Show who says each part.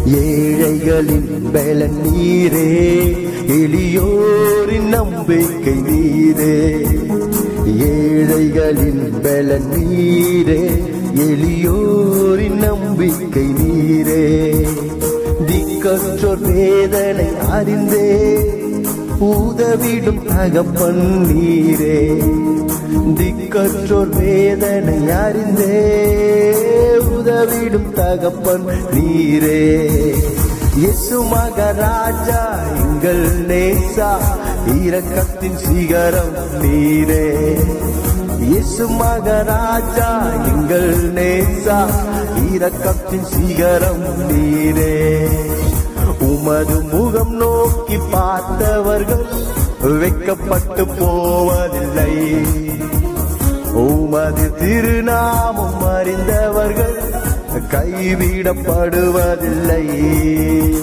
Speaker 1: ஏழைகளின் பலன் நீரே எளியோரின் நம்பிக்கை நீரே ஏழைகளின் பலன் நீரே எளியோரின் நம்பிக்கை நீரே திக்கற்றோர் வேதனை அறிந்தே உதவிடும் தகப்பன் நீரே திக்கற்றோர் வேதனை அறிந்தே உதவிடும் தகப்பன் நீரே இயேசு மகராஜா எங்கள் நேசா இரக்கத்தின் சிகரம் நீரே இயேசு மகராஜா எங்கள் நேசா இரக்கத்தின் சிகரம் நீரே உமது முகம் நோக்கி பார்த்தவர்கள் வெக்கப்பட்டு போவதில்லை உமது திருநாமம் அறிந்தவர்கள் கைவிடப்படுவதில்லை